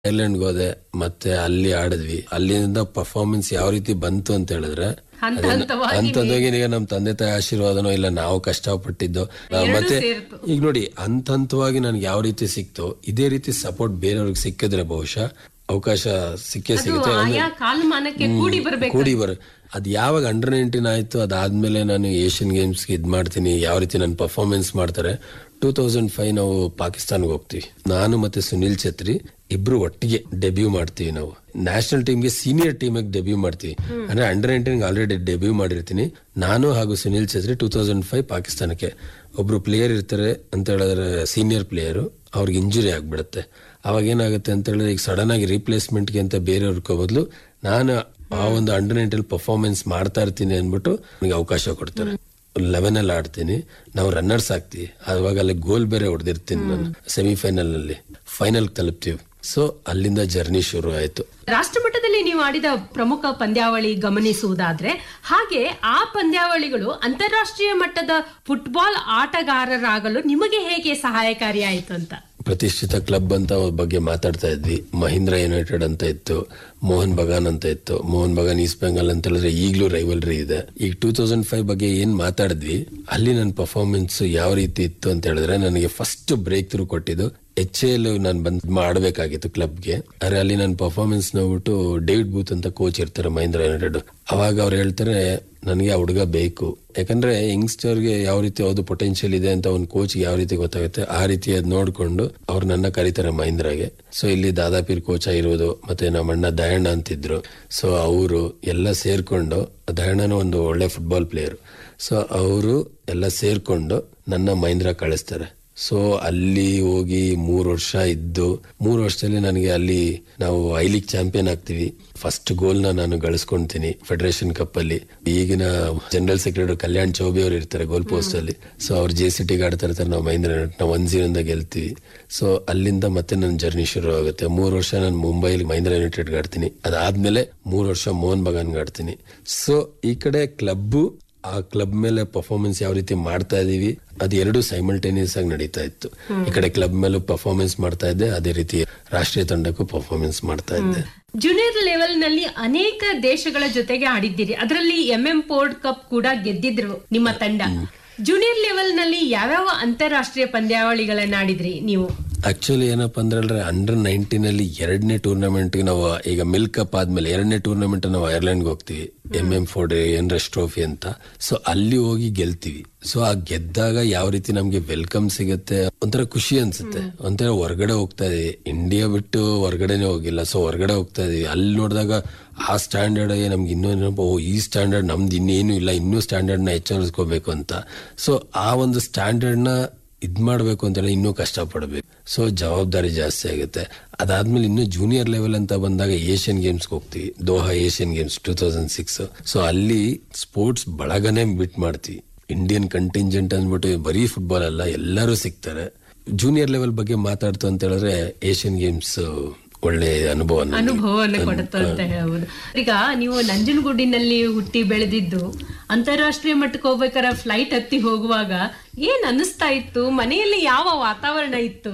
ಐರ್ಲೆಂಡ್ಗೆ ಹೋದೆ ಮತ್ತೆ ಅಲ್ಲಿ ಆಡಿದ್ವಿ ಅಲ್ಲಿಂದ ಪರ್ಫಾರ್ಮೆನ್ಸ್ ಯಾವ ರೀತಿ ಬಂತು ಅಂತ ಹೇಳಿದ್ರೆ ಹಂತ ಅದನ್ನ- ಹಂತವಾಗಿ ಹಂತವಾಗಿ ಈಗ ನಮ್ ತಂದೆ ತಾಯಿ ಆಶೀರ್ವಾದನೋ ಇಲ್ಲ ನಾವು ಕಷ್ಟಪಟ್ಟಿದ್ದು ನಾವ್ ಮತ್ತೆ ಸೇರ್ತು. ಈಗ ನೋಡಿ ಹಂತ ಹಂತವಾಗಿ ನನ್ಗೆ ಯಾವ ರೀತಿ ಸಿಕ್ತು ಇದೇ ರೀತಿ ಸಪೋರ್ಟ್ ಬೇರೆಯವ್ರಿಗೆ ಸಿಕ್ಕಿದ್ರೆ ಬಹುಶಃ ಅವಕಾಶ ಸಿಕ್ಕೇ ಅದು ಸಿಗುತ್ತೆ ಆಯಾ ಕಾಲಮಾನಕ್ಕೆ ಕೂಡಿ ಬರ್ಬೇಕು ಕೂಡಿ ಬರ ಅದ್ ಯಾವಾಗ ಅಂಡರ್ ನೈನ್ಟೀನ್ ಆಯ್ತು ಅದಾದ್ಮೇಲೆ ನಾನು ಏಷ್ಯನ್ ಗೇಮ್ಸ್ ಇದ್ ಮಾಡ್ತೀನಿ ಯಾವ ರೀತಿ ನನ್ನ ಪರ್ಫಾರ್ಮೆನ್ಸ್ ಮಾಡ್ತಾರೆ ಟೂ ತೌಸಂಡ್ ಫೈವ್ ನಾವು ಪಾಕಿಸ್ತಾನ್ಗೆ ಹೋಗ್ತೀವಿ ನಾನು ಮತ್ತೆ ಸುನಿಲ್ ಛತ್ರಿ ಇಬ್ರು ಒಟ್ಟಿಗೆ ಡೆಬ್ಯೂ ಮಾಡ್ತೀವಿ ನಾವು ನ್ಯಾಷನಲ್ ಟೀಮ್ಗೆ ಸೀನಿಯರ್ ಟೀಮಿಗೆ ಡೆಬ್ಯೂ ಮಾಡ್ತೀವಿ ಅಂದ್ರೆ ಅಂಡರ್ ನೈನ್ಟೀನ್ ಆಲ್ರೆಡಿ ಡೆಬ್ಯೂ ಮಾಡಿರ್ತೀನಿ ನಾನು ಹಾಗೂ ಸುನಿಲ್ ಛತ್ರಿ ಟೂ ತೌಸಂಡ್ ಫೈವ್ ಪಾಕಿಸ್ತಾನಕ್ಕೆ ಒಬ್ರು ಪ್ಲೇಯರ್ ಇರ್ತಾರೆ ಅಂತ ಹೇಳಿದ್ರೆ ಸೀನಿಯರ್ ಪ್ಲೇಯರು ಅವ್ರಿಗೆ ಇಂಜುರಿ ಆಗ್ಬಿಡುತ್ತೆ ಅವಾಗ ಏನಾಗುತ್ತೆ ಅಂತ ಹೇಳಿದ್ರೆ ಈಗ ಸಡನ್ ಆಗಿ ರಿಪ್ಲೇಸ್ಮೆಂಟ್ಗೆ ಅಂತ ಬೇರೆಯವ್ರ ಬದಲು ನಾನು ಆ ಒಂದು ಅಂಡರ್ ನೈನ್ಟೀನ್ ಪರ್ಫಾರ್ಮೆನ್ಸ್ ಮಾಡ್ತಾ ಇರ್ತೀನಿ ಅಂದ್ಬಿಟ್ಟು ನನಗೆ ಅವಕಾಶ ಕೊಡ್ತಾರೆ ಲೆವೆನ್ ಅಲ್ಲಿ ಆಡ್ತೀನಿ ನಾವು ರನ್ನರ್ಸ್ ಆಗ್ತೀವಿ ಅವಾಗ ಅಲ್ಲಿ ಗೋಲ್ ಬೇರೆ ಹೊಡೆದಿರ್ತೀನಿ ನಾನು ಸೆಮಿಫೈನಲ್ ನಲ್ಲಿ ಫೈನಲ್ ತಲುಪ್ತೀವಿ ಸೊ ಅಲ್ಲಿಂದ ಜರ್ನಿ ಶುರು ಆಯ್ತು ರಾಷ್ಟ್ರಮಟ್ಟದಲ್ಲಿ ನೀವು ಆಡಿದ ಪ್ರಮುಖ ಪಂದ್ಯಾವಳಿ ಗಮನಿಸುವುದಾದ್ರೆ ಹಾಗೆ ಆ ಪಂದ್ಯಾವಳಿಗಳು ಅಂತಾರಾಷ್ಟ್ರೀಯ ಮಟ್ಟದ ಫುಟ್ಬಾಲ್ ಆಟಗಾರರಾಗಲು ನಿಮಗೆ ಹೇಗೆ ಸಹಾಯಕಾರಿಯಾಯಿತು ಅಂತ ಪ್ರತಿಷ್ಠಿತ ಕ್ಲಬ್ ಅಂತ ಅವ್ರ ಬಗ್ಗೆ ಮಾತಾಡ್ತಾ ಇದ್ವಿ ಮಹೀಂದ್ರ ಯುನೈಟೆಡ್ ಅಂತ ಇತ್ತು ಮೋಹನ್ ಬಗಾನ್ ಅಂತ ಇತ್ತು ಮೋಹನ್ ಬಗಾನ್ ಈಸ್ಟ್ ಬೆಂಗಾಲ್ ಅಂತ ಹೇಳಿದ್ರೆ ಈಗಲೂ ರೈವಲ್ರಿ ಇದೆ ಈಗ ಟೂ ತೌಸಂಡ್ ಫೈವ್ ಬಗ್ಗೆ ಏನ್ ಮಾತಾಡಿದ್ವಿ ಅಲ್ಲಿ ನನ್ನ ಪರ್ಫಾರ್ಮೆನ್ಸ್ ಯಾವ ರೀತಿ ಇತ್ತು ಅಂತ ಹೇಳಿದ್ರೆ ನನಗೆ ಫಸ್ಟ್ ಬ್ರೇಕ್ ಥ್ರೂ ಕೊಟ್ಟಿದ್ದು ಎಚ್ ಎಲ್ ನಾನು ಬಂದ್ ಮಾಡಬೇಕಾಗಿತ್ತು ಕ್ಲಬ್ಗೆ ಆದ್ರೆ ಅಲ್ಲಿ ನನ್ನ ಪರ್ಫಾರ್ಮೆನ್ಸ್ ನೋಡ್ಬಿಟ್ಟು ಡೇವಿಡ್ ಬೂತ್ ಅಂತ ಕೋಚ್ ಇರ್ತಾರೆ ಮಹೀಂದ್ರ ಯುನೈಟೆಡ್ ಅವಾಗ ಅವ್ರು ಹೇಳ್ತಾರೆ ನನಗೆ ಆ ಹುಡುಗ ಬೇಕು ಯಾಕಂದ್ರೆ ಯಂಗ್ಸ್ಟರ್ಗೆ ಯಾವ ರೀತಿ ಯಾವ್ದು ಪೊಟೆನ್ಶಿಯಲ್ ಇದೆ ಅಂತ ಒಂದು ಕೋಚ್ ಯಾವ ರೀತಿ ಗೊತ್ತಾಗುತ್ತೆ ಆ ರೀತಿ ಅದ್ ನೋಡ್ಕೊಂಡು ಅವ್ರು ನನ್ನ ಕರೀತಾರೆ ಮಹೀಂದ್ರಾಗೆ ಸೊ ಇಲ್ಲಿ ದಾದಾಪೀರ್ ಕೋಚ್ ಆಗಿರೋದು ಮತ್ತೆ ನಮ್ಮ ಅಣ್ಣ ದಯಣ್ಣ ಅಂತಿದ್ರು ಸೊ ಅವರು ಎಲ್ಲ ಸೇರ್ಕೊಂಡು ದಯಣ್ಣನ ಒಂದು ಒಳ್ಳೆ ಫುಟ್ಬಾಲ್ ಪ್ಲೇಯರ್ ಸೊ ಅವರು ಎಲ್ಲ ಸೇರ್ಕೊಂಡು ನನ್ನ ಮಹೀಂದ್ರ ಕಳಿಸ್ತಾರೆ ಸೊ ಅಲ್ಲಿ ಹೋಗಿ ಮೂರ್ ವರ್ಷ ಇದ್ದು ಮೂರ್ ವರ್ಷದಲ್ಲಿ ನನಗೆ ಅಲ್ಲಿ ನಾವು ಐ ಲೀಗ್ ಚಾಂಪಿಯನ್ ಆಗ್ತೀವಿ ಫಸ್ಟ್ ಗೋಲ್ ನ ನಾನು ಗಳಿಸ್ಕೊಂತೀನಿ ಫೆಡರೇಷನ್ ಕಪ್ ಅಲ್ಲಿ ಈಗಿನ ಜನರಲ್ ಸೆಕ್ರೆಟರಿ ಕಲ್ಯಾಣ್ ಚೌಬೆ ಅವರು ಇರ್ತಾರೆ ಗೋಲ್ ಪೋಸ್ಟ್ ಅಲ್ಲಿ ಸೊ ಅವ್ರು ಜೆ ಸಿ ಟಿಗೆ ಆಡ್ತಾ ಇರ್ತಾರೆ ನಾವು ಮಹೇಂದ್ರ ನಾವು ಒನ್ ಜೀರೋಯಿಂದ ಗೆಲ್ತೀವಿ ಸೊ ಅಲ್ಲಿಂದ ಮತ್ತೆ ನನ್ನ ಜರ್ನಿ ಶುರು ಆಗುತ್ತೆ ಮೂರ್ ವರ್ಷ ನಾನು ಮುಂಬೈಲಿ ಮಹೇಂದ್ರ ಯುನೈಟೆಡ್ ಆಡ್ತೀನಿ ಅದಾದ್ಮೇಲೆ ಮೂರ್ ವರ್ಷ ಮೋಹನ್ ಬಗಾನ್ ಆಡ್ತೀನಿ ಸೊ ಈ ಕಡೆ ಕ್ಲಬ್ಬು ಆ ಕ್ಲಬ್ ಮೇಲೆ ಪರ್ಫಾರ್ಮೆನ್ಸ್ ಯಾವ ರೀತಿ ಮಾಡ್ತಾ ಇದೀವಿ ಅದು ಎರಡು ಸೈಮಲ್ಟೇನಿಯಸ್ ಆಗಿ ನಡೀತಾ ಇತ್ತು ಈ ಕಡೆ ಕ್ಲಬ್ ಮೇಲೂ ಪರ್ಫಾರ್ಮೆನ್ಸ್ ಮಾಡ್ತಾ ಇದ್ದೆ ಅದೇ ರೀತಿ ರಾಷ್ಟ್ರೀಯ ತಂಡಕ್ಕೂ ಪರ್ಫಾರ್ಮೆನ್ಸ್ ಮಾಡ್ತಾ ಇದ್ದೆ ಜೂನಿಯರ್ ಲೆವೆಲ್ ನಲ್ಲಿ ಅನೇಕ ದೇಶಗಳ ಜೊತೆಗೆ ಆಡಿದ್ದೀರಿ ಅದರಲ್ಲಿ ಎಂ ಎಂ ಪೋರ್ಡ್ ಕಪ್ ಕೂಡ ಗೆದ್ದಿದ್ರು ನಿಮ್ಮ ತಂಡ ಜೂನಿಯರ್ ಲೆವೆಲ್ ನಲ್ಲಿ ಯಾವ್ಯಾವ ಅಂತಾರಾಷ್ಟ್ರೀಯ ಪಂದ್ಯಾವಳಿಗಳನ್ನ ಆಡಿದ್ರಿ ನೀವು ಆಕ್ಚುಲಿ ಏನಪ್ಪಾ ಅಂದ್ರೆ ಅಂಡರ್ ನೈನ್ಟೀನ್ ಅಲ್ಲಿ ಎರಡನೇ ಟೂರ್ನಮೆಂಟ್ ನಾವು ಈಗ ಮಿಲ್ಕ್ ಕಪ್ ಆದ್ಮೇಲೆ ಎರಡನೇ ಟೂರ್ನಮೆಂಟ್ ನಾವು ಐರ್ಲೆಂಡ್ ಹೋಗ್ತೀವಿ ಎಂ ಎಂ ಫೋರ್ಡ್ ಎನ್ರೆಸ್ ಟ್ರೋಫಿ ಅಂತ ಸೊ ಅಲ್ಲಿ ಹೋಗಿ ಗೆಲ್ತೀವಿ ಸೊ ಆ ಗೆದ್ದಾಗ ಯಾವ ರೀತಿ ನಮ್ಗೆ ವೆಲ್ಕಮ್ ಸಿಗುತ್ತೆ ಒಂಥರ ಖುಷಿ ಅನ್ಸುತ್ತೆ ಒಂಥರ ಹೊರಗಡೆ ಹೋಗ್ತಾ ಇದೀವಿ ಇಂಡಿಯಾ ಬಿಟ್ಟು ಹೊರಗಡೆನೆ ಹೋಗಿಲ್ಲ ಸೊ ಹೊರಗಡೆ ಹೋಗ್ತಾ ಇದೀವಿ ಅಲ್ಲಿ ನೋಡಿದಾಗ ಆ ಸ್ಟ್ಯಾಂಡರ್ಡ್ ನಮ್ಗೆ ಇನ್ನೂ ಏನಪ್ಪ ಓ ಈ ಸ್ಟ್ಯಾಂಡರ್ಡ್ ನಮ್ದು ಇನ್ನೇನು ಇಲ್ಲ ಇನ್ನೂ ಸ್ಟ್ಯಾಂಡರ್ಡ್ ನ ಹೆಚ್ಚರಿಸ್ಕೋಬೇಕು ಅಂತ ಸೊ ಆ ಒಂದು ಸ್ಟ್ಯಾಂಡರ್ಡ್ ನ ಇದ್ ಮಾಡ್ಬೇಕು ಅಂತ ಹೇಳಿ ಇನ್ನೂ ಕಷ್ಟಪಡ್ಬೇಕು ಸೊ ಜವಾಬ್ದಾರಿ ಜಾಸ್ತಿ ಆಗುತ್ತೆ ಅದಾದ್ಮೇಲೆ ಇನ್ನು ಜೂನಿಯರ್ ಲೆವೆಲ್ ಅಂತ ಬಂದಾಗ ಏಷ್ಯನ್ ಗೇಮ್ಸ್ ಹೋಗ್ತೀವಿ Doha Asian Games two thousand six so ಅಲ್ಲಿ ಸ್ಪೋರ್ಟ್ಸ್ ಬಳಗನೆ ಬಿಟ್ ಮಾಡ್ತೀವಿ ಇಂಡಿಯನ್ ಕಂಟಿಂಜೆಂಟ್ ಅಂದ್ಬಿಟ್ಟು ಬರೀ ಫುಟ್ಬಾಲ್ ಅಲ್ಲ ಎಲ್ಲರೂ ಸಿಗ್ತಾರೆ ಜೂನಿಯರ್ ಲೆವೆಲ್ ಬಗ್ಗೆ ಮಾತಾಡ್ತು ಅಂತ ಹೇಳಿದ್ರೆ ಏಷ್ಯನ್ ಗೇಮ್ಸ್ ಒಳ್ಳೆ ಅನುಭವ ನನಗೆ. ಅನುಭವವನ್ನು ಕೊಡುತ್ತೆ ಅಂತ ಹೇಳ್ಬೋದು ಈಗ ನೀವು ನಂಜನಗೂಡಿನಲ್ಲಿ ಹುಟ್ಟಿ ಬೆಳೆದಿದ್ದು ಅಂತಾರಾಷ್ಟ್ರೀಯ ಮಟ್ಟಕ್ಕೆ ಹೋಗ್ಬೇಕಾದ್ರೆ ಫ್ಲೈಟ್ ಹತ್ತಿ ಹೋಗುವಾಗ ಏನ್ ಅನಿಸ್ತಾ ಇತ್ತು ಮನೆಯಲ್ಲಿ ಯಾವ ವಾತಾವರಣ ಇತ್ತು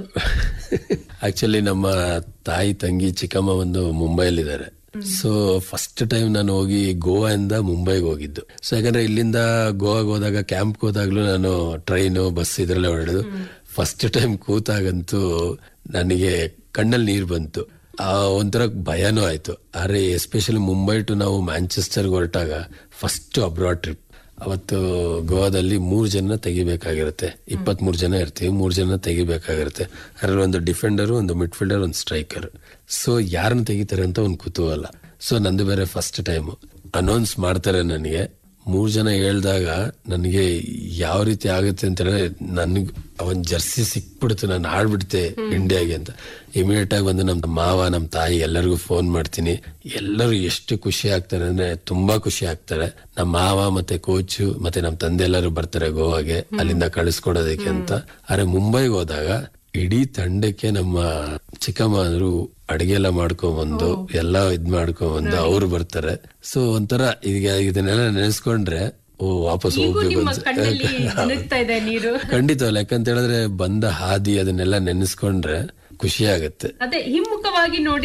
ಆಕ್ಚುಲಿ ನಮ್ಮ ತಾಯಿ ತಂಗಿ ಚಿಕ್ಕಮ್ಮ ಒಂದು ಮುಂಬೈಲಿದ್ದಾರೆ ಸೊ ಫಸ್ಟ್ ಟೈಮ್ ನಾನು ಹೋಗಿ ಗೋವಾ ಇಂದ ಮುಂಬೈಗೆ ಹೋಗಿದ್ದು ಸೊ ಯಾಕಂದ್ರೆ ಇಲ್ಲಿಂದ ಗೋವಾಗೆ ಹೋದಾಗ ಕ್ಯಾಂಪ್ ಹೋದಾಗ್ಲೂ ನಾನು ಟ್ರೈನು ಬಸ್ ಇದ್ರಲ್ಲೇ ಹೊರಡೋದು ಫಸ್ಟ್ ಟೈಮ್ ಕೂತಾಗಂತೂ ನನಗೆ ಕಣ್ಣಲ್ಲಿ ನೀರು ಬಂತು ಆ ಒಂಥರ ಭಯನೂ ಆಯ್ತು ಆದ್ರೆ ಎಸ್ಪೆಷಲಿ ಮುಂಬೈ ಟು ನಾವು ಮ್ಯಾಂಚೆಸ್ಟರ್ಗೆ ಹೊರಟಾಗ ಫಸ್ಟ್ ಅಬ್ರಾಡ್ ಟ್ರಿಪ್ ಅವತ್ತು ಗೋವಾದಲ್ಲಿ ಮೂರ್ ಜನ ತೆಗಿಬೇಕಾಗಿರುತ್ತೆ ಇಪ್ಪತ್ತ್ ಮೂರ್ ಜನ ಇರ್ತೀವಿ ಮೂರ್ ಜನ ತೆಗಿಬೇಕಾಗಿರುತ್ತೆ ಅದ್ರಲ್ಲಿ ಒಂದು ಡಿಫೆಂಡರ್ ಒಂದು ಮಿಡ್ಫೀಲ್ಡರ್ ಒಂದು ಸ್ಟ್ರೈಕರ್ ಸೊ ಯಾರನ್ನ ತೆಗಿತಾರೆ ಅಂತ ಒಂದು ಕುತೂಹಲ ಸೊ ನಂದು ಬೇರೆ ಫಸ್ಟ್ ಟೈಮ್ ಅನೌನ್ಸ್ ಮಾಡ್ತಾರೆ ನನಗೆ ಮೂರ್ ಜನ ಹೇಳ್ದಾಗ ನನಗೆ ಯಾವ ರೀತಿ ಆಗುತ್ತೆ ಅಂತ ಹೇಳಿದ್ರೆ ನನ್ಗ್ ಅವನ್ ಜರ್ಸಿ ಸಿಕ್ಬಿಡ್ತು ನಾನು ಆಡ್ಬಿಡ್ತೆ ಇಂಡಿಯಾಗೆ ಅಂತ ಇಮಿಡಿಯೇಟ್ ಆಗಿ ಬಂದು ನಮ್ ಮಾವ ನಮ್ ತಾಯಿ ಎಲ್ಲರಿಗೂ ಫೋನ್ ಮಾಡ್ತೀನಿ ಎಲ್ಲರೂ ಎಷ್ಟು ಖುಷಿ ಆಗ್ತಾರೆ ಅಂದ್ರೆ ತುಂಬಾ ಖುಷಿ ಆಗ್ತಾರೆ ನಮ್ಮ ಮಾವ ಮತ್ತೆ ಕೋಚು ಮತ್ತೆ ನಮ್ ತಂದೆ ಎಲ್ಲರೂ ಬರ್ತಾರೆ ಗೋವಾಗೆ ಅಲ್ಲಿಂದ ಕಳಿಸ್ಕೊಡೋದಕ್ಕೆ ಅಂತ ಆದ್ರೆ ಮುಂಬೈಗೆ ಹೋದಾಗ ಇಡೀ ತಂಡಕ್ಕೆ ನಮ್ಮ ಚಿಕ್ಕಮ್ಮರು ಅಡಿಗೆ ಎಲ್ಲ ಮಾಡ್ಕೊಂಬಂದು ಎಲ್ಲ ಇದ್ ಮಾಡ್ಕೊಂಬಂದು ಅವ್ರು ಬರ್ತಾರೆ ಸೊ ಒಂಥರ ಈಗ ಇದನ್ನೆಲ್ಲ ನೆನೆಸ್ಕೊಂಡ್ರೆ ಓ ವಾಪಸ್ ಈಗೂ ಹೋಗ್ಬೇಕು ನಿಮ್ಮ ಅನ್ಸುತ್ತೆ ಕಣ್ಣಲ್ಲಿ ಜಿನುಗ್ತಾ ಇದೆ ನೀರು ಖಂಡಿತವಲ್ಲ ಯಾಕಂತ ಹೇಳಿದ್ರೆ ಬಂದ ಹಾದಿ ಅದನ್ನೆಲ್ಲ ನೆನೆಸ್ಕೊಂಡ್ರೆ ಖುಷಿ ಆಗತ್ತೆ ಅದೇ ಹಿಮ್ಮುಖವಾಗಿ ನೋಡಿ